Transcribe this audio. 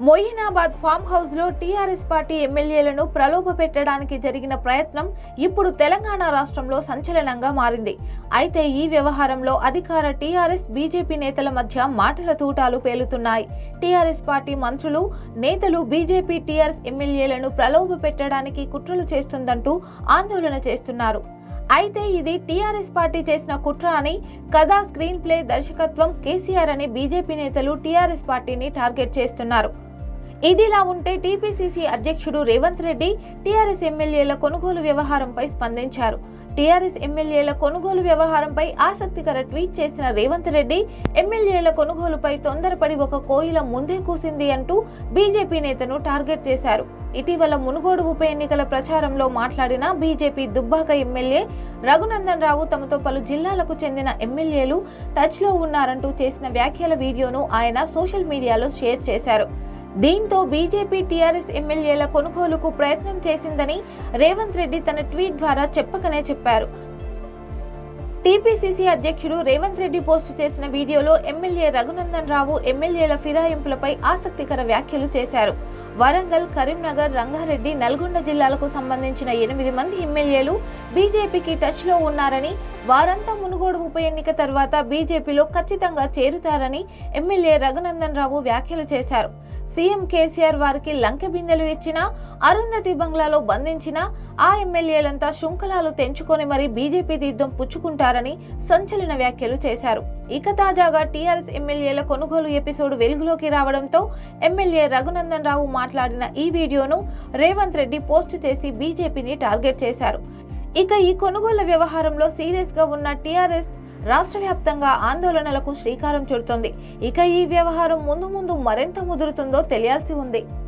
Moinabad farm house లో TRS party ఎమ్మెల్యేలను ప్రలోభ పెట్టడానికి జరిగిన ప్రయత్నం ఇప్పుడు తెలంగాణ రాష్ట్రంలో సంచలనంగా మారింది అయితే ఈ వ్యవహారంలో అధికార టీఆర్ఎస్ బీజేపీ నేతల మధ్య మాటల తూటాలు పేలుతున్నాయి టీఆర్ఎస్ పార్టీ మంత్రులు నేతలు బీజేపీ టీఆర్ఎస్ ఎమ్మెల్యేలను ప్రలోభ పెట్టడానికి కుట్రలు చేస్తుందంటూ ఆందోళన చేస్తున్నారు అయితే ఇది టీఆర్ఎస్ పార్టీ చేసిన కుట్ర అని కథా స్క్రీన్ ప్లే దర్శకత్వం కేసీఆర్ అని బీజేపీ నేతలు టీఆర్ఎస్ పార్టీని టార్గెట్ చేస్తున్నారు ఇదిలా ఉంటే టీపీసీసీ అధ్యక్షుడు రేవంత్ రెడ్డి టీఆర్ఎస్ ఎమ్మెల్యేల కొనుగోలు వ్యవహారంపై స్పందించారు టీఆర్ఎస్ ఎమ్మెల్యేల కొనుగోలు వ్యవహారంపై ఆసక్తికర ట్వీట్ చేసిన రేవంత్ రెడ్డి ఎమ్మెల్యేల కొనుగోలుపై తొందరపడి ఒక కోయిల ముందే కూసింది అంటూ బీజేపీ నేతను టార్గెట్ చేశారు ఇటీవల మునుగోడు ఉప ఎన్నికల ప్రచారంలో మాట్లాడిన బీజేపీ దుబ్బాక ఎమ్మెల్యే రఘునందన్ రావు తమతో పలు జిల్లాలకు చెందిన ఎమ్మెల్యేలు టచ్లో ఉన్నారంటూ చేసిన వ్యాఖ్యల వీడియోను ఆయన సోషల్ మీడియాలో షేర్ చేశారు దీంతో బీజేపీ టీఆర్ఎస్ ఎమ్మెల్యేల కొనుగోలుకు ప్రయత్నం చేసిందని రేవంత్ రెడ్డి తన ట్వీట్ ద్వారా చెప్పకనే చెప్పారు టీపీసీసీ అధ్యక్షుడు రేవంత్ రెడ్డి పోస్టు చేసిన వీడియోలో ఎమ్మెల్యే రఘునందన్ రావు ఎమ్మెల్యేల ఫిరాయింపులపై ఆసక్తికర వ్యాఖ్యలు చేశారు వరంగల్ కరీంనగర్ రంగారెడ్డి నల్గొండ జిల్లాలకు సంబంధించిన ఎనిమిది మంది ఎమ్మెల్యేలు బీజేపీకి టచ్లో ఉన్నారని వారంతా మునుగోడు ఉప ఎన్నిక తర్వాత బీజేపీలో ఖచ్చితంగా చేరుతారని ఎమ్మెల్యే రఘునందన్ రావు వ్యాఖ్యలు చేశారు సీఎం కేసీఆర్ వారికి లంకె బిందెలు ఇచ్చినా అరుంధతి బంగ్లాలో బంధించిన ఆ ఎమ్మెల్యేలంతా శృంఖలాలు తెంచుకొని మరి బీజేపీ తీర్థం పుచ్చుకుంటారని సంచలన వ్యాఖ్యలు చేశారు ఇక తాజాగా టీఆర్ఎస్ ఎమ్మెల్యేల కొనుగోలు ఎపిసోడ్ వెలుగులోకి రావడంతో ఎమ్మెల్యే రఘునందన్ రావు మాట్లాడిన ఈ వీడియోను రేవంత్ రెడ్డి పోస్ట్ చేసి బీజేపీని టార్గెట్ చేశారు ఇక ఈ కొనుగోలు వ్యవహారంలో సీరియస్ గా ఉన్న టీఆర్ఎస్ రాష్ట్ర వ్యాప్తంగా ఆందోళనలకు శ్రీకారం చుడుతోంది ఇక ఈ వ్యవహారం ముందు ముందు మరింత ముదురుతుందో తెలియాల్సి ఉంది